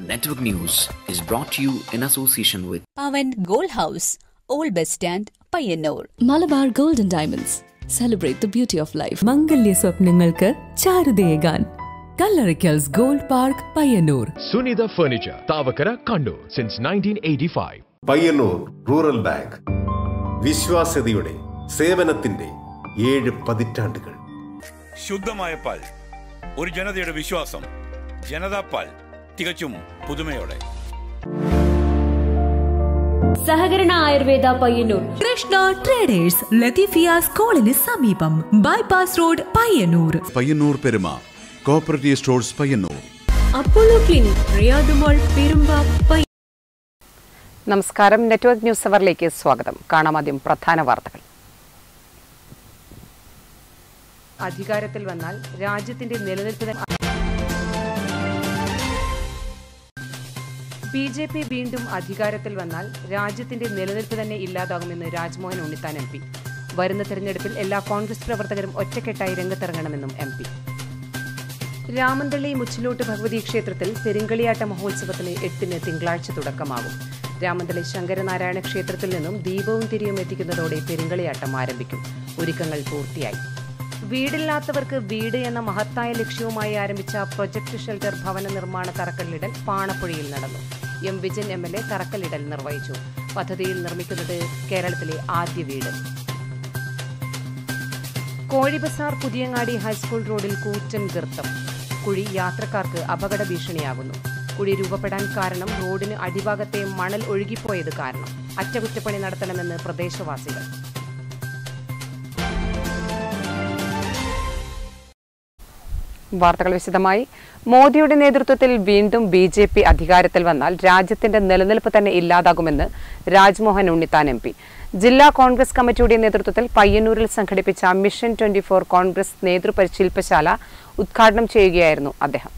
Network News is brought to you in association with Pavan gold house old bus stand Payyanur Malabar golden diamonds celebrate the beauty of life മംഗല്യ സ്വപ്നങ്ങൾക്ക് ചാരുതയേകാൻ Kallarikkals gold park Payyanur Sunitha Furniture, Tavakara, Kandu, since 1985. Payyanur rural bank വിശ്വാസ്യതയുടെ സേവനത്തിന്റെ ഏഴ് പതിറ്റാണ്ടുകൾ ശുദ്ധമായ പാൽ ഒരു ജനതയുടെ വിശ്വാസം ജനതാ പാൽ തികച്ചും പുതുമയോടെ സഹകരണ ആയുർവേദ പയ്യന്നൂർ കൃഷ്ണ ട്രേഡേഴ്സ് ലത്തീഫിയ സ്കൂളിന് സമീപം bypass road Payyanur Payyanur Peruma cooperative stores Payyanur Apollo clinic റിയാദുമോൾ പെരുമ്പ പയ്യ നമസ്കാരം നെറ്റ്വർക്ക് ന്യൂസ് അവറിലേക്ക് സ്വാഗതം കാണാം ആദ്യം പ്രധാന വാർത്തകൾ അധികാരത്തിൽ വന്നാൽ രാജ്യത്തിന്റെ നിലനിൽപ്പ് തന്നെ- ബി ജെ പി വീണ്ടും അധികാരത്തിൽ വന്നാൽ രാജ്യത്തിന്റെ നിലനിൽപ്പ് തന്നെ ഇല്ലാതാകുമെന്ന് രാജ്മോഹൻ ഉണ്ണിത്താൻ എം പി വരുന്ന തെരഞ്ഞെടുപ്പിൽ എല്ലാ കോൺഗ്രസ് പ്രവർത്തകരും ഒറ്റക്കെട്ടായി രംഗത്തിറങ്ങണമെന്നും എം പി രാമന്തള്ളി മുച്ചിലോട്ട് ഭഗവതി ക്ഷേത്രത്തിൽ പെരുങ്കളിയാട്ട മഹോത്സവത്തിന് എട്ടിന് തിങ്കളാഴ്ച തുടക്കമാകും രാമന്തള്ളി ശങ്കരനാരായണ ക്ഷേത്രത്തിൽ നിന്നും ദീപവും തിരിയും എത്തിക്കുന്നതോടെ പെരുങ്കളിയാട്ടം ആരംഭിക്കും ഒരുക്കങ്ങൾ പൂർത്തിയായി വീടില്ലാത്തവർക്ക് വീട് എന്ന മഹത്തായ ലക്ഷ്യവുമായി ആരംഭിച്ച പ്രൊജക്ട് ഷെൽട്ടർ ഭവന നിർമ്മാണ തറക്കല്ലിടൽ പാണപ്പുഴയിൽ നടന്നു M Vijayan M L A തറക്കല്ലിടൽ നിർവഹിച്ചു പദ്ധതിയിൽ നിർമ്മിക്കുന്നത് കേരളത്തിലെ ആദ്യ വീട് കോഴിബസാർ പുതിയങ്ങാടി ഹൈസ്കൂൾ റോഡിൽ കൂറ്റൻ ഗർത്തം കുഴി യാത്രക്കാർക്ക് അപകട ഭീഷണിയാകുന്നു കുഴി രൂപപ്പെടാൻ കാരണം റോഡിന് അടിഭാഗത്തെ മണൽ ഒഴുകിപ്പോയത് കാരണം അറ്റകുറ്റപ്പണി നടത്തണമെന്ന് പ്രദേശവാസികൾ വാർത്തകൾ വിശദമായി മോദിയുടെ നേതൃത്വത്തിൽ വീണ്ടും ബി ജെ പി അധികാരത്തിൽ വന്നാൽ രാജ്യത്തിന്റെ നിലനിൽപ്പ് തന്നെ ഇല്ലാതാകുമെന്ന് രാജ്മോഹൻ ഉണ്ണിത്താൻ എം പി ജില്ലാ കോൺഗ്രസ് കമ്മിറ്റിയുടെ നേതൃത്വത്തിൽ പയ്യന്നൂരിൽ സംഘടിപ്പിച്ച മിഷൻ ട്വന്റി ഫോർ കോൺഗ്രസ് നേതൃപരിശീൽപ്പശാല ഉദ്ഘാടനം ചെയ്യുകയായിരുന്നു അദ്ദേഹം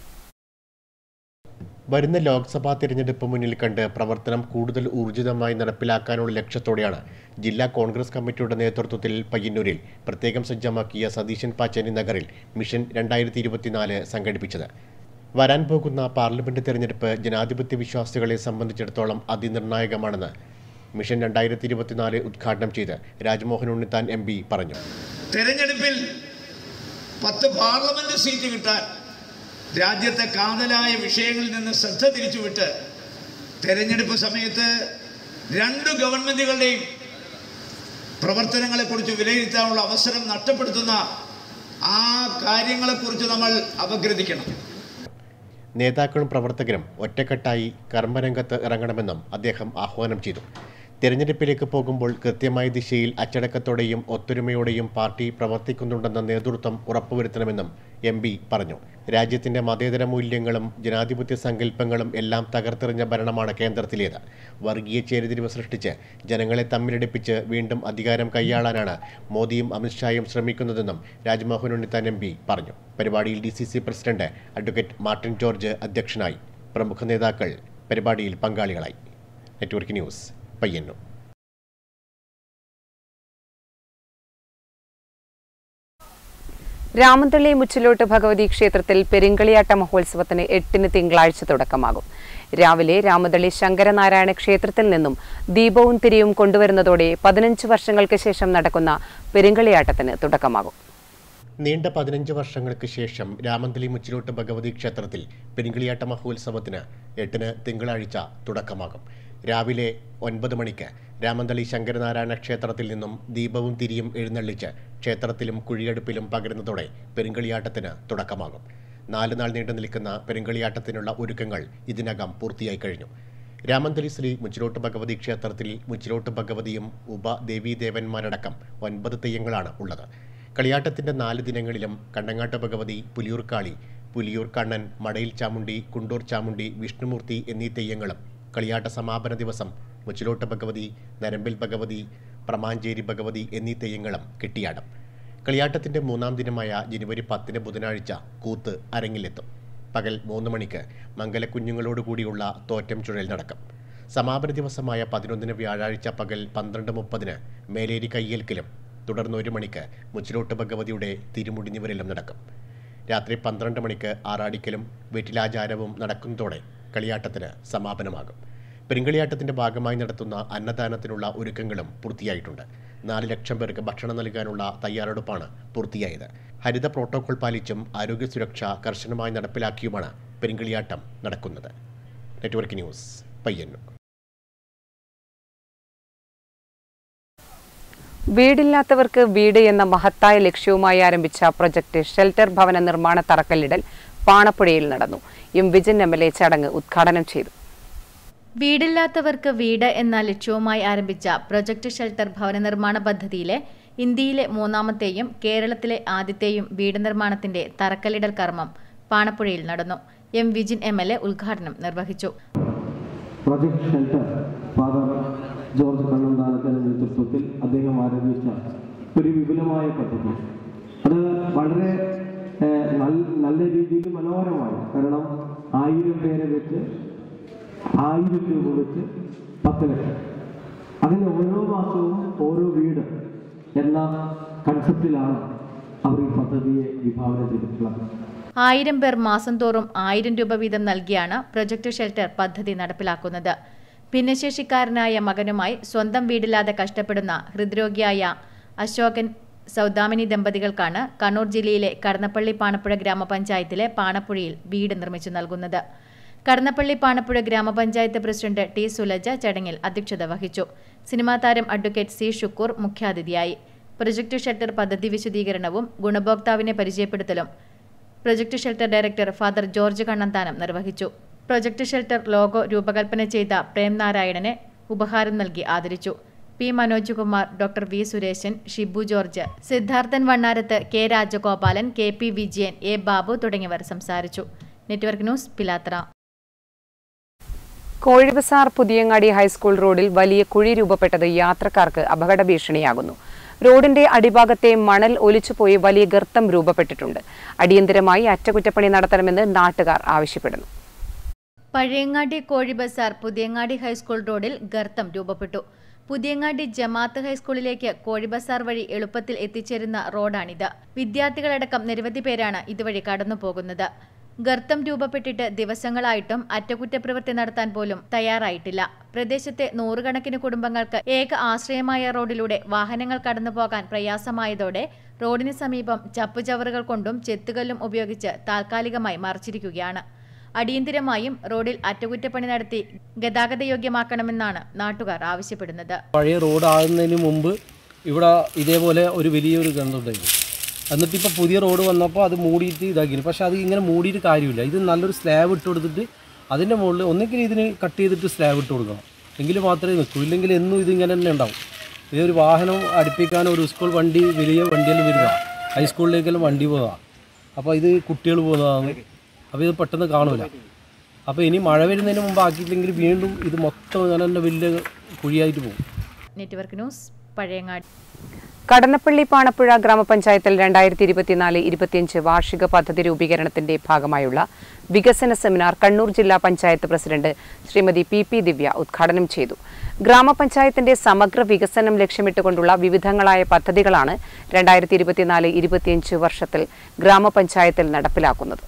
വരുന്ന ലോക്സഭാ തിരഞ്ഞെടുപ്പ് മുന്നിൽ കണ്ട് പ്രവർത്തനം കൂടുതൽ ഊർജിതമായി നടപ്പിലാക്കാനുള്ള ലക്ഷ്യത്തോടെയാണ് ജില്ലാ കോൺഗ്രസ് കമ്മിറ്റിയുടെ നേതൃത്വത്തിൽ പയ്യന്നൂരിൽ പ്രത്യേകം സജ്ജമാക്കിയ സതീശൻ പാച്ചേനി നഗറിൽ മിഷൻ രണ്ടായിരത്തി ഇരുപത്തിനാല് സംഘടിപ്പിച്ചത് വരാൻ പോകുന്ന പാർലമെന്റ് തെരഞ്ഞെടുപ്പ് ജനാധിപത്യ വിശ്വാസികളെ സംബന്ധിച്ചിടത്തോളം അതിനിർണായകമാണെന്ന് മിഷൻ രണ്ടായിരത്തി ഇരുപത്തിനാല് ഉദ്ഘാടനം ചെയ്ത് രാജ്മോഹൻ ഉണ്ണിത്താൻ എം പി പറഞ്ഞു തെരഞ്ഞെടുപ്പിൽ പത്ത് പാർലമെന്റ് സീറ്റ് കിട്ടാൻ രാജ്യത്തെ കാതലായ വിഷയങ്ങളിൽ നിന്ന് ശ്രദ്ധ തിരിച്ചുവിട്ട് തെരഞ്ഞെടുപ്പ് സമയത്ത് രണ്ട് ഗവൺമെന്റുകളുടെയും പ്രവർത്തനങ്ങളെക്കുറിച്ച് വിലയിരുത്താനുള്ള അവസരം നഷ്ടപ്പെടുത്തുന്ന ആ കാര്യങ്ങളെക്കുറിച്ച് നമ്മൾ അപഗ്രഥിക്കണം നേതാക്കളും പ്രവർത്തകരും ഒറ്റക്കെട്ടായി കർമ്മരംഗത്ത് ഇറങ്ങണമെന്നും അദ്ദേഹം ആഹ്വാനം ചെയ്തു തിരഞ്ഞെടുപ്പിലേക്ക് പോകുമ്പോൾ കൃത്യമായ ദിശയിൽ അച്ചടക്കത്തോടെയും ഒത്തൊരുമയോടെയും പാർട്ടി പ്രവർത്തിക്കുന്നുണ്ടെന്ന നേതൃത്വം ഉറപ്പുവരുത്തണമെന്നും എം പി പറഞ്ഞു രാജ്യത്തിന്റെ മതേതര മൂല്യങ്ങളും ജനാധിപത്യ സങ്കല്പങ്ങളും എല്ലാം തകർത്തെറിഞ്ഞ ഭരണമാണ് കേന്ദ്രത്തിലേത് വർഗീയ ചേരിതിരിവ് സൃഷ്ടിച്ച് ജനങ്ങളെ തമ്മിലടിപ്പിച്ച് വീണ്ടും അധികാരം കൈയാളാനാണ് മോദിയും അമിത്ഷായും ശ്രമിക്കുന്നതെന്നും രാജ്മോഹൻ ഉണ്ണിത്താൻ എം പി പറഞ്ഞു പരിപാടിയിൽ D C C president advocate Martin George അധ്യക്ഷനായി പ്രമുഖ നേതാക്കൾ പരിപാടിയിൽ പങ്കാളികളായി നെറ്റ്വർക്ക് ന്യൂസ് പയ്യന്നൂർ രാമന്തള്ളി മുച്ചിലോട്ട് ഭഗവതി ക്ഷേത്രത്തിൽ പെരുങ്കളിയാട്ട മഹോത്സവത്തിന് എട്ടിന് തിങ്കളാഴ്ച തുടക്കമാകും രാവിലെ രാമന്തള്ളി ശങ്കരനാരായണ ക്ഷേത്രത്തിൽ നിന്നും ദീപവും തിരിയും കൊണ്ടുവരുന്നതോടെ പതിനഞ്ച് വർഷങ്ങൾക്ക് ശേഷം നടക്കുന്ന പെരുങ്കളിയാട്ടത്തിന് തുടക്കമാകും നീണ്ട പതിനഞ്ച് വർഷങ്ങൾക്ക് ശേഷം രാമന്തലി മുച്ചിലോട്ട് ഭഗവതി ക്ഷേത്രത്തിൽ പെരുങ്കളിയാട്ട മഹോത്സവത്തിന് എട്ടിന് തിങ്കളാഴ്ച തുടക്കമാകും രാവിലെ ഒൻപത് മണിക്ക് രാമന്തളി ശങ്കരനാരായണ ക്ഷേത്രത്തിൽ നിന്നും ദീപവും തിരിയും എഴുന്നള്ളിച്ച് ക്ഷേത്രത്തിലും കുഴിയടുപ്പിലും പകരുന്നതോടെ പെരുങ്കളിയാട്ടത്തിന് തുടക്കമാകും നാല് നാൾ നീണ്ടു നിൽക്കുന്ന പെരുങ്കളിയാട്ടത്തിനുള്ള ഒരുക്കങ്ങൾ ഇതിനകം പൂർത്തിയായി കഴിഞ്ഞു രാമന്തലി ശ്രീ മുച്ചിലോട്ട് ഭഗവതി ക്ഷേത്രത്തിൽ മുച്ചിലോട്ട് ഭഗവതിയും ഉപദേവീദേവന്മാരടക്കം ഒൻപത് തെയ്യങ്ങളാണ് ഉള്ളത് കളിയാട്ടത്തിന്റെ നാല് ദിനങ്ങളിലും കണ്ണങ്ങാട്ട് ഭഗവതി പുലിയൂർക്കാളി പുലിയൂർ കണ്ണൻ മടയിൽ ചാമുണ്ടി കുണ്ടൂർ ചാമുണ്ടി വിഷ്ണുമൂർത്തി എന്നീ തെയ്യങ്ങളും കളിയാട്ട സമാപന ദിവസം മുച്ചിലോട്ട് ഭഗവതി നരമ്പിൽ ഭഗവതി പ്രമാഞ്ചേരി ഭഗവതി എന്നീ തെയ്യങ്ങളും കെട്ടിയാടും കളിയാട്ടത്തിന്റെ മൂന്നാം ദിനമായ ജനുവരി പത്തിന് ബുധനാഴ്ച കൂത്ത് അരങ്ങിലെത്തും പകൽ മൂന്ന് മണിക്ക് മംഗലക്കുഞ്ഞുങ്ങളോടുകൂടിയുള്ള തോറ്റം ചുഴൽ നടക്കും സമാപന ദിവസമായ പതിനൊന്നിന് വ്യാഴാഴ്ച പകൽ പന്ത്രണ്ട് മുപ്പതിന് മേലേരി കയ്യേൽക്കലും തുടർന്ന് ഒരു മണിക്ക് മുച്ചിലോട്ട് ഭഗവതിയുടെ തിരുമുടിഞ്ഞിവരെല്ലാം നടക്കും രാത്രി പന്ത്രണ്ട് മണിക്ക് ആറാടിക്കലും വെറ്റിലാചാരവും നടക്കുന്നതോടെ കളിയാട്ടത്തിന് സമാപനമാകും പെരുങ്കളിയാട്ടത്തിന്റെ ഭാഗമായി നടത്തുന്ന അന്നദാനത്തിനുള്ള ഒരുക്കങ്ങളും പൂർത്തിയായിട്ടുണ്ട് നാല് ലക്ഷം പേർക്ക് ഭക്ഷണം നൽകാനുള്ള തയ്യാറെടുപ്പാണ് പൂർത്തിയായത് ഹരിത പ്രോട്ടോകോൾ പാലിച്ചും ആരോഗ്യ സുരക്ഷ കർശനമായി നടപ്പിലാക്കിയുമാണ് പെരുങ്കളിയാട്ടം നടക്കുന്നത് നെറ്റ്വർക്ക് ന്യൂസ് പയ്യന്നൂർ വീടില്ലാത്തവർക്ക് വീട് എന്ന മഹത്തായ ലക്ഷ്യവുമായി ആരംഭിച്ച പ്രൊജക്ട് ഷെൽട്ടർ ഭവന നിർമ്മാണ തറക്കല്ലിടൽ പാണപ്പുഴയിൽ നടന്നു M Vijin M L A ചടങ്ങ് ഉദ്ഘാടനം ചെയ്തു വീടില്ലാത്തവർക്ക് വീട് എന്ന ലക്ഷ്യവുമായി ആരംഭിച്ച പ്രൊജക്ട് ഷെൽട്ടർ ഭവന നിർമ്മാണ പദ്ധതിയിലെ ഇന്ത്യയിലെ മൂന്നാമത്തെയും കേരളത്തിലെ ആദ്യത്തെയും വീട് നിർമ്മാണത്തിന്റെ തറക്കല്ലിടൽ കർമ്മം പാണപ്പുഴയിൽ നടന്നു M Vijin M L A ഉദ്ഘാടനം നിർവഹിച്ചു പ്രൊജക്ട് ഷെൽട്ടർ ഫാദർ ജോർജ് കണ്ണന്താനത്തിന്റെ നേതൃത്വത്തിൽ അദ്ദേഹം ആരംഭിച്ച ഒരു വിപുലമായ പദ്ധതി അത് വളരെ ഏഹ്, നൽ- നല്ല രീതിയിൽ മനോഹരമാണ് കാരണം ആയിരം പേരെ വെച്ച് ആയിരം രൂപ വെച്ച് പത്ത് ലക്ഷം അതിന് ഓരോ മാസവും ഓരോ വീട് എന്ന കൺസെപ്റ്റിലാണ് അവർ ഈ പദ്ധതിയെ വിഭാവന ചെയ്തിട്ടുള്ളത് ആയിരം പേർ മാസം തോറും ആയിരം രൂപ വീതം നൽകിയാണ് പ്രൊജക്ട് ഷെൽട്ടർ പദ്ധതി നടപ്പിലാക്കുന്നത് ഭിന്നശേഷിക്കാരനായ മകനുമായി സ്വന്തം വീടില്ലാതെ കഷ്ടപ്പെടുന്ന ഹൃദ്രോഗിയായ അശോകൻ സൗദാമിനി ദമ്പതികൾക്കാണ് കണ്ണൂർ ജില്ലയിലെ കടന്നപ്പള്ളി പാണപ്പുഴ ഗ്രാമപഞ്ചായത്തിലെ പാണപ്പുഴയിൽ വീട് നിർമ്മിച്ചു നൽകുന്നത് കടന്നപ്പള്ളി പാണപ്പുഴ ഗ്രാമപഞ്ചായത്ത് പ്രസിഡന്റ് ടി സുലജ ചടങ്ങിൽ അധ്യക്ഷത വഹിച്ചു സിനിമാ താരം അഡ്വക്കേറ്റ് സി ഷുക്കൂർ മുഖ്യാതിഥിയായി പ്രൊജക്ട് ഷെൽട്ടർ പദ്ധതി വിശദീകരണവും ഗുണഭോക്താവിനെ പരിചയപ്പെടുത്തലും project shelter director father George Kannanthanam നിർവഹിച്ചു പ്രൊജക്ട് ഷെൽട്ടർ ലോഗോ രൂപകൽപ്പന ചെയ്ത പ്രേം നാരായണനെ ഉപഹാരം നൽകി ആദരിച്ചു P Manoj Kumar doctor V Sureshan Shibu George Siddharthan Vannarath K Rajagopalan K P Vijayan A Babu തുടങ്ങിയവർ സംസാരിച്ചു network news Pilathara Kozhibazar Puthiyangadi high school റോഡിൽ വലിയ കുഴി രൂപപ്പെട്ടത് യാത്രക്കാർക്ക് അപകട ഭീഷണിയാകുന്നു റോഡിന്റെ അടിഭാഗത്തെ മണൽ ഒലിച്ചുപോയി വലിയ ഗർത്തം രൂപപ്പെട്ടിട്ടുണ്ട് അടിയന്തരമായി അറ്റകുറ്റപ്പണി നടത്തണമെന്ന് നാട്ടുകാർ ആവശ്യപ്പെടുന്നു പഴയങ്ങാടി കോഴി ബസാർ പുതിയങ്ങാടി ഹൈസ്കൂൾ റോഡിൽ ഗർത്തം രൂപപ്പെട്ടു പുതിയങ്ങാടി ജമാഅത്ത് ഹൈസ്കൂളിലേക്ക് കോഴി ബസാർ വഴി എളുപ്പത്തിൽ എത്തിച്ചേരുന്ന റോഡാണിത് വിദ്യാർത്ഥികളടക്കം നിരവധി പേരാണ് ഇതുവഴി കടന്നു പോകുന്നത് ഗർത്തം രൂപപ്പെട്ടിട്ട് ദിവസങ്ങളായിട്ടും അറ്റകുറ്റപ്രവൃത്തി നടത്താൻ പോലും തയ്യാറായിട്ടില്ല പ്രദേശത്തെ നൂറുകണക്കിന് കുടുംബങ്ങൾക്ക് ഏക ആശ്രയമായ റോഡിലൂടെ വാഹനങ്ങൾ കടന്നു പോകാൻ പ്രയാസമായതോടെ റോഡിന് സമീപം ചപ്പുചവറുകൾ കൊണ്ടും ചെത്തുകല്ലും ഉപയോഗിച്ച് താൽക്കാലികമായി മറച്ചിരിക്കുകയാണ് അടിയന്തിരമായും റോഡിൽ അറ്റകുറ്റപ്പണി നടത്തി ഗതാഗതയോഗ്യമാക്കണമെന്നാണ് നാട്ടുകാർ ആവശ്യപ്പെടുന്നത് പഴയ റോഡ് ആകുന്നതിന് മുമ്പ് ഇവിടെ ഇതേപോലെ ഒരു വലിയൊരു ഗന്ധമുണ്ടായിരുന്നു എന്നിട്ട് ഇപ്പോൾ പുതിയ റോഡ് വന്നപ്പോൾ അത് മൂടിയിട്ട് ഇതാക്കി പക്ഷെ അത് ഇങ്ങനെ മൂടിയിട്ട് കാര്യമില്ല ഇത് നല്ലൊരു സ്ലാബ് ഇട്ട് കൊടുത്തിട്ട് അതിൻ്റെ മുകളിൽ ഒന്നെങ്കിൽ ഇതിന് കട്ട് ചെയ്തിട്ട് സ്ലാബ് ഇട്ട് കൊടുക്കണം എങ്കിൽ മാത്രമേ നിൽക്കൂ ഇല്ലെങ്കിൽ എന്നും ഇതിങ്ങനെ തന്നെ ഉണ്ടാവും ഇതൊരു വാഹനം അടുപ്പിക്കാൻ ഒരു സ്കൂൾ വണ്ടി വലിയ വണ്ടിയെല്ലാം വരിക ഹൈസ്കൂളിലേക്കെല്ലാം വണ്ടി പോകുക അപ്പോൾ ഇത് കുട്ടികൾ പോകുന്നതാണ് അപ്പോൾ ഇത് പെട്ടെന്ന് കാണൂല അപ്പോൾ ഇനി മഴ വരുന്നതിന് മുമ്പ് ആക്കിയില്ലെങ്കിൽ വീണ്ടും ഇത് മൊത്തം ഇങ്ങനെ തന്നെ വലിയ കുഴിയായിട്ട് പോകും നെറ്റ്വർക്ക് ന്യൂസ് പഴയങ്ങാടി കടന്നപ്പള്ളി പാണപ്പുഴ ഗ്രാമപഞ്ചായത്തിൽ രണ്ടായിരത്തി ഇരുപത്തിനാല് ഇരുപത്തിയഞ്ച് വാർഷിക പദ്ധതി രൂപീകരണത്തിന്റെ ഭാഗമായുള്ള വികസന സെമിനാർ കണ്ണൂർ ജില്ലാ panchayat president Shrimati P P Divya ഉദ്ഘാടനം ചെയ്തു ഗ്രാമപഞ്ചായത്തിന്റെ സമഗ്ര വികസനം ലക്ഷ്യമിട്ടുകൊണ്ടുള്ള വിവിധങ്ങളായ പദ്ധതികളാണ് രണ്ടായിരത്തി ഇരുപത്തിനാല് ഇരുപത്തിയഞ്ച് വർഷത്തിൽ ഗ്രാമപഞ്ചായത്തിൽ നടപ്പിലാക്കുന്നത്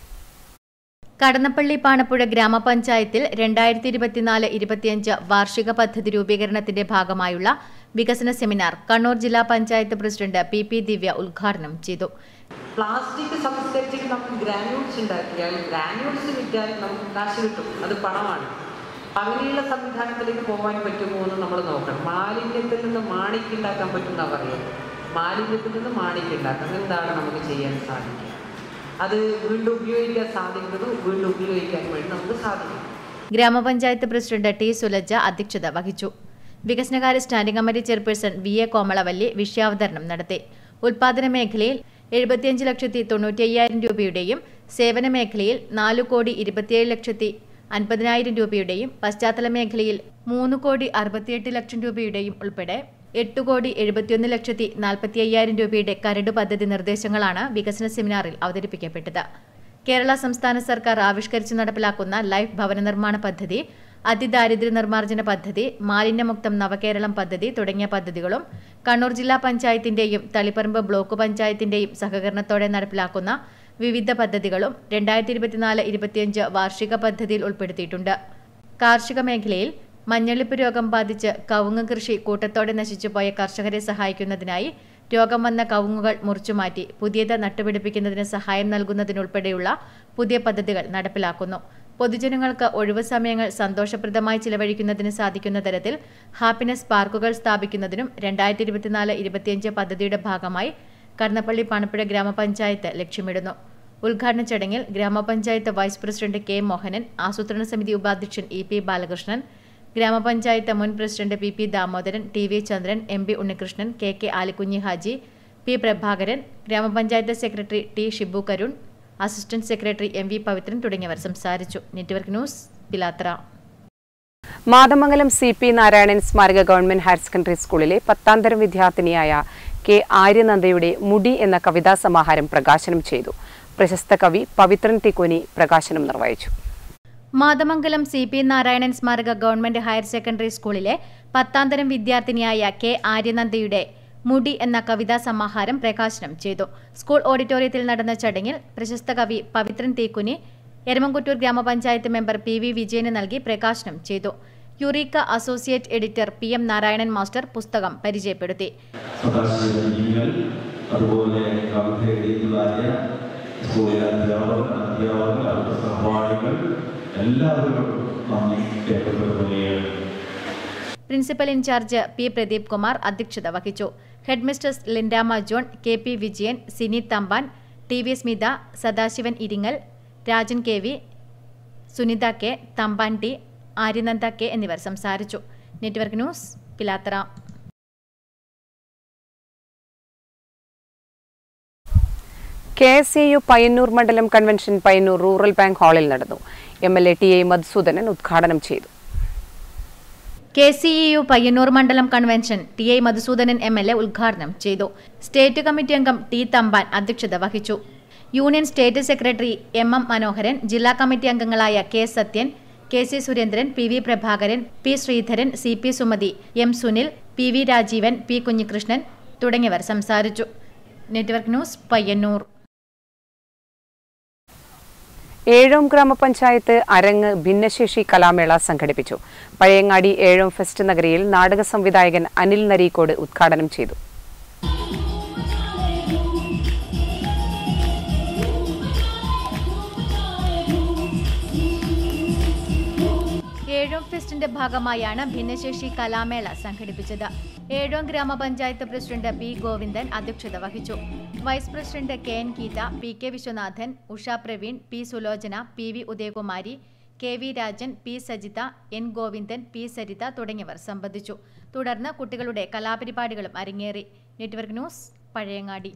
കടന്നപ്പള്ളി പാണപ്പുഴ ഗ്രാമപഞ്ചായത്തിൽ രണ്ടായിരത്തി ഇരുപത്തിനാല് ഇരുപത്തിയഞ്ച് വാർഷിക പദ്ധതി രൂപീകരണത്തിന്റെ ഭാഗമായുള്ള വികസന സെമിനാർ കണ്ണൂർ ജില്ലാ panchayat president P P Divya ഉദ്ഘാടനം ചെയ്തു പ്ലാസ്റ്റിക് സംസ്കരിച്ചിട്ട് നമുക്ക് ഗ്രാനുൾസ് ഉണ്ടാക്കിയാൽ ഗ്രാനുൾസ് വിറ്റാൽ നമുക്ക് കാശ് കിട്ടും അത് പണമാണ് അങ്ങനെയുള്ള സംവിധാനത്തിലേക്ക് പോകാൻ പറ്റുമോ എന്ന് നമ്മൾ നോക്കണം മാലിന്യത്തിൽ നിന്ന് മാണിക്ക് ഉണ്ടാക്കാൻ പറ്റുന്ന പറയുന്നത് മാലിന്യത്തിൽ നിന്ന് മാണിക്ക് ഉണ്ടാക്കാം എന്താണ് നമുക്ക് ചെയ്യാൻ സാധിക്കുക അത് വീണ്ടും ഉപയോഗിക്കാൻ സാധിക്കുന്നത് വീണ്ടും ഉപയോഗിക്കാൻ വേണ്ടി നമുക്ക് സാധിക്കും ഗ്രാമപഞ്ചായത്ത് പ്രസിഡന്റ് ടി സുലജ അധ്യക്ഷത വഹിച്ചു വികസനകാര്യ standing committee chairperson V A Komalavalli വിഷയാവതരണം നടത്തി ഉൽപാദന മേഖലയിൽ എഴുപത്തിയഞ്ച് ലക്ഷത്തി തൊണ്ണൂറ്റി അയ്യായിരം രൂപയുടെയും സേവന മേഖലയിൽ നാല് കോടി ഇരുപത്തിയേഴ് ലക്ഷത്തി അൻപതിനായിരം രൂപയുടെയും പശ്ചാത്തല മേഖലയിൽ മൂന്ന് കോടി അറുപത്തിയെട്ട് ലക്ഷം രൂപയുടെയും ഉൾപ്പെടെ എട്ട് കോടി എഴുപത്തിയൊന്ന് ലക്ഷത്തി നാൽപ്പത്തി അയ്യായിരം രൂപയുടെ കരട് പദ്ധതി നിർദ്ദേശങ്ങളാണ് വികസന സെമിനാറിൽ അവതരിപ്പിക്കപ്പെട്ടത് കേരള സംസ്ഥാന സർക്കാർ ആവിഷ്കരിച്ച് നടപ്പിലാക്കുന്ന ലൈഫ് ഭവന നിർമ്മാണ പദ്ധതി അതിദാരിദ്ര്യ നിർമ്മാർജ്ജന പദ്ധതി മാലിന്യമുക്തം നവകേരളം പദ്ധതി തുടങ്ങിയ പദ്ധതികളും കണ്ണൂർ ജില്ലാ പഞ്ചായത്തിന്റെയും തളിപ്പറമ്പ് ബ്ലോക്ക് പഞ്ചായത്തിന്റെയും സഹകരണത്തോടെ നടപ്പിലാക്കുന്ന വിവിധ പദ്ധതികളും രണ്ടായിരത്തി ഇരുപത്തിനാല് ഇരുപത്തിയഞ്ച് വാർഷിക പദ്ധതിയിൽ ഉൾപ്പെടുത്തിയിട്ടുണ്ട് കാർഷിക മേഖലയിൽ മഞ്ഞളിപ്പ് രോഗം ബാധിച്ച് കവുങ്ങ് കൃഷി കൂട്ടത്തോടെ നശിച്ചുപോയ കർഷകരെ സഹായിക്കുന്നതിനായി രോഗം വന്ന കവുങ്ങുകൾ മുറിച്ചുമാറ്റി പുതിയത് നട്ടുപിടിപ്പിക്കുന്നതിന് സഹായം നൽകുന്നതിനുൾപ്പെടെയുള്ള പുതിയ പദ്ധതികൾ നടപ്പിലാക്കുന്നു പൊതുജനങ്ങൾക്ക് ഒഴിവു സമയങ്ങൾ സന്തോഷപ്രദമായി ചിലവഴിക്കുന്നതിന് സാധിക്കുന്ന തരത്തിൽ ഹാപ്പിനെസ് പാർക്കുകൾ സ്ഥാപിക്കുന്നതിനും രണ്ടായിരത്തി ഇരുപത്തിനാല് ഇരുപത്തിയഞ്ച് പദ്ധതിയുടെ ഭാഗമായി കർണപ്പള്ളി പണപ്പുഴ ഗ്രാമപഞ്ചായത്ത് ലക്ഷ്യമിടുന്നു ഉദ്ഘാടന ചടങ്ങിൽ ഗ്രാമപഞ്ചായത്ത് വൈസ് പ്രസിഡന്റ് കെ മോഹനൻ ആസൂത്രണ സമിതി ഉപാധ്യക്ഷൻ ഇ പി ബാലകൃഷ്ണൻ ഗ്രാമപഞ്ചായത്ത് മുൻ president P P Damodaran T V Chandran M P Unnikrishnan K K Alikunhi Haji P Prabhakaran ഗ്രാമപഞ്ചായത്ത് secretary T Shibu Karun assistant secretary M V Pavithran തുടങ്ങിയവർ സംസാരിച്ചു network news Pilathara Mathamangalam C P Narayanan സ്മാരക ഗവൺമെന്റ് ഹയർ സെക്കൻഡറി സ്കൂളിലെ പത്താം തരം വിദ്യാർത്ഥിനിയായ കെ ആര്യനന്ദയുടെ മുടി എന്ന കവിതാ സമാഹാരം പ്രകാശനം ചെയ്തു പ്രശസ്ത കവി പവിത്രൻ തിക്കോനി പ്രകാശനം നിർവഹിച്ചു മാതമംഗലം സി പി നാരായണൻ സ്മാരക ഗവൺമെന്റ് ഹയർ സെക്കൻഡറി സ്കൂളിലെ പത്താം തരം വിദ്യാർത്ഥിനിയായ കെ ആര്യനന്ദയുടെ മുടി എന്ന കവിതാ സമാഹാരം പ്രകാശനം ചെയ്തു സ്കൂൾ ഓഡിറ്റോറിയത്തിൽ നടന്ന ചടങ്ങിൽ പ്രശസ്ത കവി പവിത്രൻ തീക്കുനി എരമംകുറ്റൂർ ഗ്രാമപഞ്ചായത്ത് മെമ്പർ പി വി വിജയന് നൽകി പ്രകാശനം ചെയ്തു Eureka associate editor P M Narayanan master പുസ്തകം പരിചയപ്പെടുത്തി സദാശിവങ്ങൾ അതുപോലെ കവിത എഴുതിയതായ സ്കൂളിലെ അധ്യാപകർ അധ്യാപകർ അവരുടെ സഹപാഠികൾ എല്ലാവരും നന്ദി രേഖപ്പെടുത്തുകയാണ് principal in charge P Pradeep Kumar അധ്യക്ഷത വഹിച്ചു headmistress Lindama John K P Vijayan Sini Thampan T V Smitha Sadasivan Iringal Rajan K V Sunitha K Thampan T Aryananda K എന്നിവർ സംസാരിച്ചു network news Pilathara K S A U Payyanur മണ്ഡലം കൺവെൻഷൻ പയ്യന്നൂർ റൂറൽ ബാങ്ക് ഹാളിൽ നടന്നു M L A T A Madhusoodanan ഉദ്ഘാടനം ചെയ്തു K C E U Payyanur മണ്ഡലം convention T I Madhusoodanan M L A ഉദ്ഘാടനം ചെയ്തു സ്റ്റേറ്റ് കമ്മിറ്റി അംഗം ടി തമ്പാൻ അധ്യക്ഷത വഹിച്ചു union state secretary M M Manoharan ജില്ലാ കമ്മിറ്റി അംഗങ്ങളായ K Sathyan K C Surendran P V Prabhakaran P Sreedharan C P Sumathi M Sunil P V Rajeevan P Kunhikrishnan തുടങ്ങിയവർ സംസാരിച്ചു നെറ്റ്വർക്ക് ന്യൂസ് പയ്യന്നൂർ ഏഴോം ഗ്രാമപഞ്ചായത്ത് അരങ്ങ് ഭിന്നശേഷി കലാമേള സംഘടിപ്പിച്ചു പഴയങ്ങാടി ഏഴോം ഫെസ്റ്റ് നഗരിയിൽ നാടക സംവിധായകൻ അനിൽ നരീക്കോട് ഉദ്ഘാടനം ചെയ്തു ഏഴോം ഫെസ്റ്റിന്റെ ഭാഗമായാണ് ഭിന്നശേഷി കലാമേള സംഘടിപ്പിച്ചത് ഏഴോം ഗ്രാമപഞ്ചായത്ത് പ്രസിഡന്റ് പി ഗോവിന്ദൻ അധ്യക്ഷത വഹിച്ചു vice president K N Geetha P K Viswanathan Usha Praveen P Sulochana P V Udayakumari K V Rajan P Sajitha N Govindan P Saritha തുടങ്ങിയവർ സംബന്ധിച്ചു തുടർന്ന് കുട്ടികളുടെ കലാപരിപാടികളും അരങ്ങേറി നെറ്റ്വർക്ക് ന്യൂസ് പഴയങ്ങാടി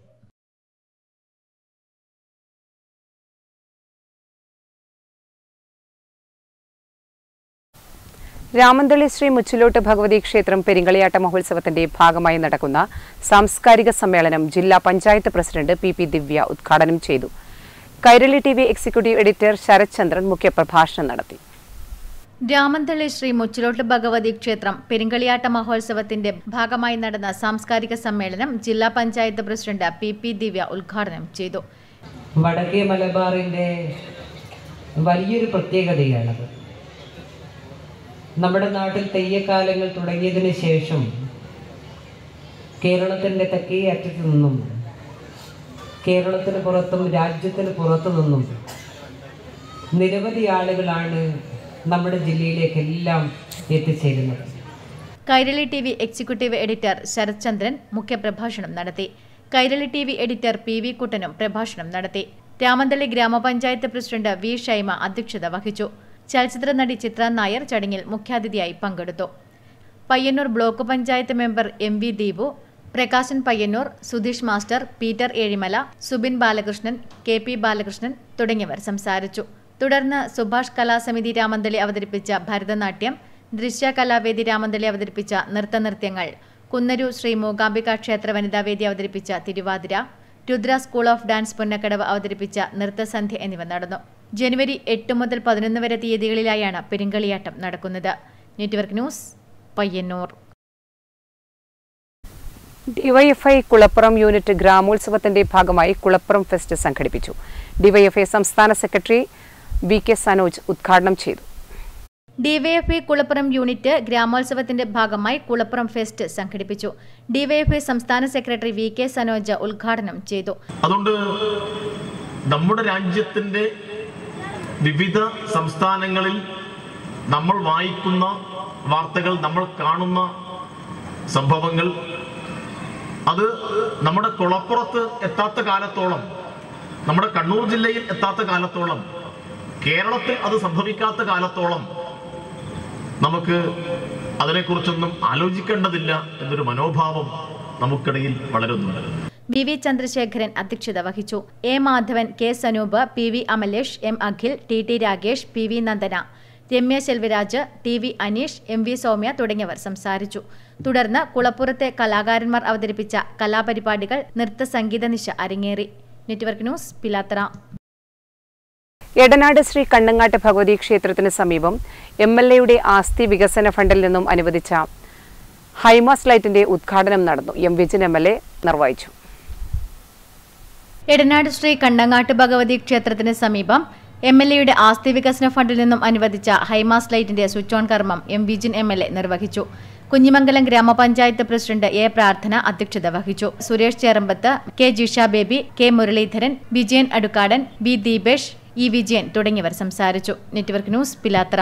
രാമന്തളി ശ്രീ മുച്ചിലോട്ട് ഭഗവതി ക്ഷേത്രം പെരിങ്കളിയാട്ട മഹോത്സവത്തിന്റെ ഭാഗമായി നടക്കുന്ന സാംസ്കാരിക സമ്മേളനം ജില്ലാ panchayat president P P Divya ഉദ്ഘാടനം ചെയ്തു Kairali T V executive editor Sarath Chandran മുഖ്യപ്രഭാഷണം നടത്തി രാമന്തള്ളി ശ്രീ മുച്ചിലോട്ട് ഭഗവതി ക്ഷേത്രം പെരിങ്കളിയാട്ട മഹോത്സവത്തിന്റെ ഭാഗമായി നടന്ന സാംസ്കാരിക സമ്മേളനം ജില്ലാ panchayat president P P Divya ഉദ്ഘാടനം ചെയ്തു വടക്കേ മലബാറിൻ്റെ വലിയൊരു പ്രത്യേകതയാണത് നമ്മുടെ നാട്ടിൽ തെയ്യക്കാലങ്ങൾ തുടങ്ങിയതിന് ശേഷം കേരളത്തിൻ്റെ തെക്കേ അറ്റത്തു നിന്നും കേരളത്തിന് പുറത്തും രാജ്യത്തിന് പുറത്തു നിന്നും നിരവധി ആളുകളാണ് നമ്മുടെ ജില്ലയിലേക്കെല്ലാം എത്തിച്ചേരുന്നത് Kairali T V executive editor Sarath Chandran മുഖ്യപ്രഭാഷണം നടത്തി Kairali T V editor P V കുട്ടനും പ്രഭാഷണം നടത്തി രാമന്തളി ഗ്രാമപഞ്ചായത്ത് പ്രസിഡന്റ് വി ഷൈമ അധ്യക്ഷത വഹിച്ചു ചലച്ചിത്ര നടി ചിത്ര നായർ ചടങ്ങിൽ മുഖ്യാതിഥിയായി പങ്കെടുത്തു Payyanur block panchayat member M V Deepu Prakashan Payyanur Sudheesh master Peter Ezhimala Subin Balakrishnan K P Balakrishnan തുടങ്ങിയവർ സംസാരിച്ചു തുടർന്ന് സുഭാഷ് കലാസമിതി രാമന്തളി അവതരിപ്പിച്ച ഭരതനാട്യം ദൃശ്യ കലാവേദി രാമന്തളി അവതരിപ്പിച്ച നൃത്തനൃത്യങ്ങൾ കുന്നരു ശ്രീ മൂകാംബിക ക്ഷേത്ര വനിതാവേദി അവതരിപ്പിച്ച Thiruvathira Rudra school of dance Punnakkadavu അവതരിപ്പിച്ച നൃത്തസന്ധ്യ എന്നിവ നടന്നു ജനുവരി എട്ട് മുതൽ പതിനൊന്ന് വരെ തീയതികളിലായാണ് പെരുങ്കളിയാട്ടം നടക്കുന്നത് network news Payyanur DYFI Kulappuram unit ഗ്രാമോത്സവത്തിന്റെ ഭാഗമായി കുളപ്പുറം ഫെസ്റ്റ് സംഘടിപ്പിച്ചു ഡിവൈഎഫ്ഐ സംസ്ഥാന സെക്രട്ടറി വി കെ സനോജ് ഉദ്ഘാടനം ചെയ്തു ഡിവൈഎഫ്ഐ കുളപ്പുറം യൂണിറ്റ് ഗ്രാമോത്സവത്തിന്റെ ഭാഗമായി കുളപ്പുറം ഫെസ്റ്റ് സംഘടിപ്പിച്ചു ഡിവൈഎഫ്ഐ സംസ്ഥാന സെക്രട്ടറി വി കെ സനോജ് ഉദ്ഘാടനം ചെയ്തു അതുകൊണ്ട് നമ്മുടെ രാജ്യത്തിൻ്റെ വിവിധ സംസ്ഥാനങ്ങളിൽ നമ്മൾ വായിക്കുന്ന വാർത്തകൾ നമ്മൾ കാണുന്ന സംഭവങ്ങൾ അത് നമ്മുടെ കുളപ്പുറത്ത് എത്താത്ത കാലത്തോളം നമ്മുടെ കണ്ണൂർ ജില്ലയിൽ എത്താത്ത കാലത്തോളം കേരളത്തിൽ അത് സംഭവിക്കാത്ത കാലത്തോളം നമുക്ക് അതിനെക്കുറിച്ചൊന്നും ആലോചിക്കേണ്ടതില്ല എന്നൊരു മനോഭാവം നമുക്കിടയിൽ വളരുന്നുണ്ട് വി വി ചന്ദ്രശേഖരൻ അധ്യക്ഷത വഹിച്ചു A Madhavan K Sanoop P V Amalesh M Akhil T T Ragesh P V Nandana Ramya Selviraj T V Aneesh M V Soumya തുടങ്ങിയവർ സംസാരിച്ചു തുടർന്ന് കുളപ്പുറത്തെ കലാകാരന്മാർ അവതരിപ്പിച്ച കലാപരിപാടികൾ നൃത്ത സംഗീത നിശ അരങ്ങേറി നെറ്റ്വർക്ക് ന്യൂസ് പിലാത്തറ എടനാട് ശ്രീ കണ്ണങ്ങാട്ട് ഭഗവതി ക്ഷേത്രത്തിന് സമീപം എം എൽ എയുടെ ആസ്തി വികസന ഫണ്ടിൽ നിന്നും അനുവദിച്ച ഹൈമാസ് ലൈറ്റിന്റെ ഉദ്ഘാടനം നടന്നു M Vijin M L A നിർവഹിച്ചു എടനാട് ശ്രീ കണ്ടങ്ങാട്ട് ഭഗവതി ക്ഷേത്രത്തിന് സമീപം എം എൽ എയുടെ ആസ്തി വികസന ഫണ്ടിൽ നിന്നും അനുവദിച്ച ഹൈമാസ് ലൈറ്റിന്റെ സ്വിച്ച് ഓൺ കർമ്മം M Vijin M L A നിർവഹിച്ചു കുഞ്ഞിമംഗലം ഗ്രാമപഞ്ചായത്ത് പ്രസിഡന്റ് എ പ്രാർത്ഥന അധ്യക്ഷത വഹിച്ചു Suresh Cherambath K Jisha Baby K Muraleedharan Vijayan Adukkadan B Deepesh E Vijayan തുടങ്ങിയവർ സംസാരിച്ചു നെറ്റ്വർക്ക് ന്യൂസ് പിലാത്ര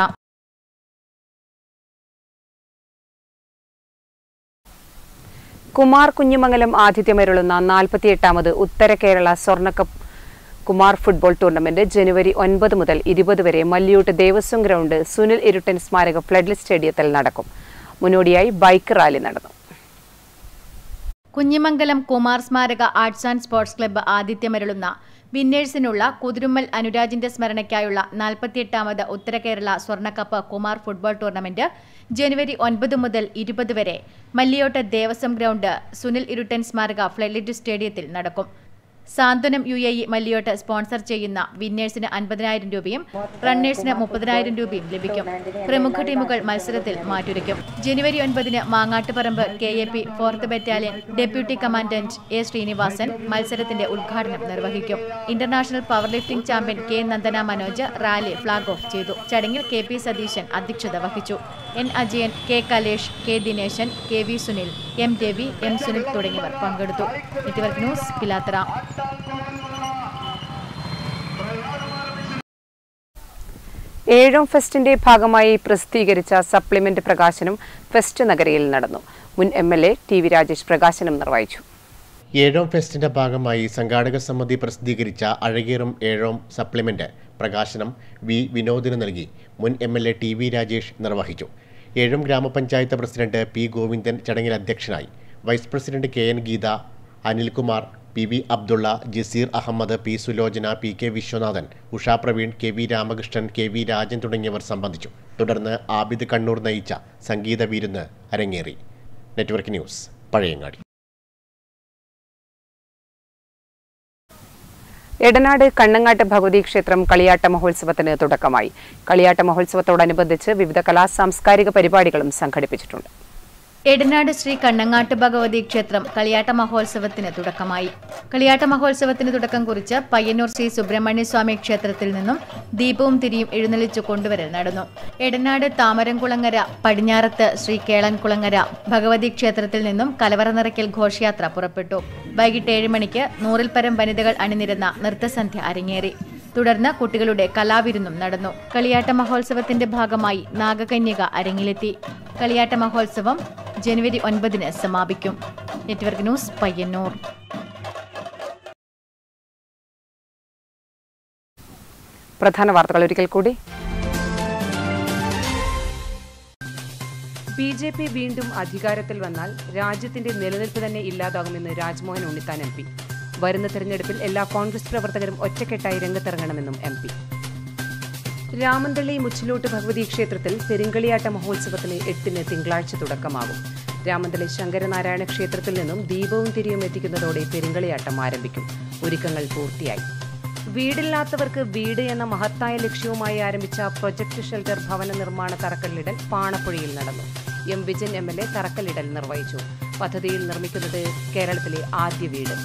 കുമാർ കുഞ്ഞിമംഗലം ആതിഥ്യമരുളുന്ന നാൽപ്പത്തിയെട്ടാമത് ഉത്തര കേരള സ്വർണ്ണക്കപ്പ് കുമാർ ഫുട്ബോൾ ടൂർണമെന്റ് ജനുവരി ഒൻപത് മുതൽ ഇരുപത് വരെ മല്ലിയൂട്ട് ദേവസ്വം ഗ്രൗണ്ട് സുനിൽ ഇരുട്ടൻ സ്മാരക ഫ്ലഡ് സ്റ്റേഡിയത്തിൽ നടക്കും മുന്നോടിയായി ബൈക്ക് റാലി നടന്നു കുഞ്ഞിമംഗലം കുമാർ സ്മാരക ആർട്സ് ആൻഡ് സ്പോർട്സ് ക്ലബ്ബ് ആതിഥ്യമരുളുന്ന വിന്നേഴ്സിനുള്ള കുതിരുമ്മൽ അനുരാജിന്റെ സ്മരണയ്ക്കായുള്ള നാൽപ്പത്തിയെട്ടാമത് ഉത്തര കേരള സ്വർണ്ണക്കപ്പ് കുമാർ ഫുട്ബോൾ ടൂർണമെന്റ് ജനുവരി ഒൻപത് മുതൽ ഇരുപത് വരെ മല്ലിയോട്ട് ദേവസ്വം ഗ്രൗണ്ട് സുനിൽ ഇരുട്ടൻ സ്മാരക ഫ്ലൈലിറ്റ് സ്റ്റേഡിയത്തിൽ നടക്കും Santhwanam U A E Malliyot sponsor ചെയ്യുന്ന വിന്നേഴ്സിന് അൻപതിനായിരം രൂപയും റണ്ണേഴ്സിന് മുപ്പതിനായിരം രൂപയും ലഭിക്കും പ്രമുഖ ടീമുകൾ മത്സരത്തിൽ മാറ്റുരയ്ക്കും ജനുവരി ഒൻപതിന് Mangattuparamba K A P fourth battalion deputy commandant A Sreenivasan മത്സരത്തിന്റെ ഉദ്ഘാടനം നിർവഹിക്കും international power lifting champion K Nandana Manoj rally flag off ചെയ്തു ചടങ്ങിൽ കെ പി സതീശൻ അധ്യക്ഷത വഹിച്ചു N Ajayan K Kalesh K Dineshan K V Sunil M Ravi M Sunil തുടങ്ങിയവർ പങ്കെടുത്തു നെറ്റ്വർക്ക് ന്യൂസ് പിലാത്തറ ഏഴോം ഫെസ്റ്റിന്റെ ഭാഗമായി പ്രസിദ്ധീകരിച്ച സപ്ലിമെന്റ് പ്രകാശനം ഫെസ്റ്റ് നഗരിയിൽ നടന്നു മുൻ M L A T V Rajesh പ്രകാശനം നിർവഹിച്ചു ഏഴോം ഫെസ്റ്റിന്റെ ഭാഗമായി സംഘാടക സമിതി പ്രസിദ്ധീകരിച്ച അഴകേറും ഏഴോം സപ്ലിമെന്റ് പ്രകാശനം വി വിനോദിന് നൽകി മുൻ M L A T V Rajesh നിർവഹിച്ചു ഏഴോം ഗ്രാമപഞ്ചായത്ത് പ്രസിഡന്റ് പി ഗോവിന്ദൻ ചടങ്ങിൽ അധ്യക്ഷനായി vice president K N Geetha Anilkumar P V Abdulla Jaseer Ahmed P Sulochana P K Viswanathan Usha Praveen K V Ramakrishnan K V Rajan തുടങ്ങിയവർ സംബന്ധിച്ചു തുടർന്ന് ആബിദ് കണ്ണൂർ നയിച്ച സംഗീത വിരുന്ന് അരങ്ങേറി നെറ്റ്വർക്ക് ന്യൂസ് പഴയങ്ങാടി എടനാട് കണ്ണങ്ങാട്ട് ഭഗവതി ക്ഷേത്രം കളിയാട്ട മഹോത്സവത്തിന് തുടക്കമായി കളിയാട്ട മഹോത്സവത്തോടനുബന്ധിച്ച് വിവിധ കലാ സാംസ്കാരിക പരിപാടികളും സംഘടിപ്പിച്ചിട്ടുണ്ട് എടനാട് ശ്രീ കണ്ണങ്ങാട്ട് ഭഗവതി ക്ഷേത്രം കളിയാട്ട മഹോത്സവത്തിന് തുടക്കമായി കളിയാട്ട മഹോത്സവത്തിന് തുടക്കം കുറിച്ച് പയ്യന്നൂർ ശ്രീ സുബ്രഹ്മണ്യ സ്വാമി ക്ഷേത്രത്തിൽ നിന്നും ദീപവും തിരിയും എഴുന്നള്ളിച്ചു കൊണ്ടുവരൽ നടന്നു എടനാട് താമരംകുളങ്ങര പടിഞ്ഞാറത്ത് ശ്രീ കേളൻകുളങ്ങര ഭഗവതി ക്ഷേത്രത്തിൽ നിന്നും കലവറ നിറയ്ക്കൽ ഘോഷയാത്ര പുറപ്പെട്ടു വൈകിട്ട് ഏഴ് മണിക്ക് നൂറിൽ പരം വനിതകൾ അണിനിരുന്ന നൃത്തസന്ധ്യ അരങ്ങേറി തുടർന്ന് കുട്ടികളുടെ കലാവിരുന്നും നടന്നു കളിയാട്ട മഹോത്സവത്തിന്റെ ഭാഗമായി നാഗകന്യക അരങ്ങിലെത്തി കളിയാട്ട മഹോത്സവം ജനുവരി ഒൻപതിന് സമാപിക്കും നെറ്റ്വർക്ക് ന്യൂസ് പയ്യന്നൂർ പ്രധാന വാർത്തകൾ ഒരിക്കൽ കൂടി ബി ജെ പി വീണ്ടും അധികാരത്തിൽ വന്നാൽ രാജ്യത്തിന്റെ നിലനിൽപ്പ് തന്നെ ഇല്ലാതാകുമെന്ന് രാജ്മോഹൻ ഉണ്ണിത്താൻ എം പി വരുന്ന തെരഞ്ഞെടുപ്പിൽ എല്ലാ കോൺഗ്രസ് പ്രവർത്തകരും ഒറ്റക്കെട്ടായി രംഗത്തിറങ്ങണമെന്നും എം പി രാമന്തള്ളി മുച്ചിലോട്ട് ഭഗവതി ക്ഷേത്രത്തിൽ പെരുങ്കളിയാട്ട മഹോത്സവത്തിന് എട്ടിന് തിങ്കളാഴ്ച തുടക്കമാകും രാമന്തള്ളി ശങ്കരനാരായണ ക്ഷേത്രത്തിൽ നിന്നും ദീപവും തിരിയും എത്തിക്കുന്നതോടെ പെരുങ്കളിയാട്ടം ആരംഭിക്കും ഒരുക്കങ്ങൾ പൂർത്തിയായി വീടില്ലാത്തവർക്ക് വീട് എന്ന മഹത്തായ ലക്ഷ്യവുമായി ആരംഭിച്ച പ്രൊജക്ട് ഷെൽട്ടർ ഭവന നിർമ്മാണ തറക്കല്ലിടൽ പാണപ്പുഴയിൽ നടന്നു M Vijayan M L A തറക്കല്ലിടൽ നിർവഹിച്ചു പദ്ധതിയിൽ നിർമ്മിക്കുന്നത് കേരളത്തിലെ ആദ്യ വീട്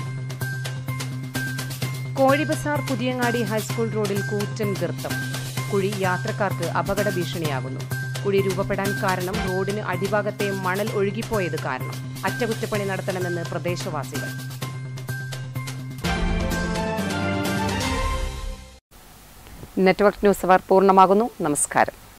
കോഴിബസാർ പുതിയങ്ങാടി ഹൈസ്കൂൾ റോഡിൽ കൂറ്റൻ ഗർത്തം കുഴി യാത്രക്കാർക്ക് അപകട ഭീഷണിയാകുന്നു കുഴി രൂപപ്പെടാൻ കാരണം റോഡിന് അടിഭാഗത്തെ മണൽ ഒഴുകിപ്പോയത് കാരണം അറ്റകുറ്റപ്പണി നടത്തണമെന്ന് പ്രദേശവാസികൾ നെറ്റ്വർക്ക് ന്യൂസ് അവർ പൂർണ്ണമാകുന്നു നമസ്കാരം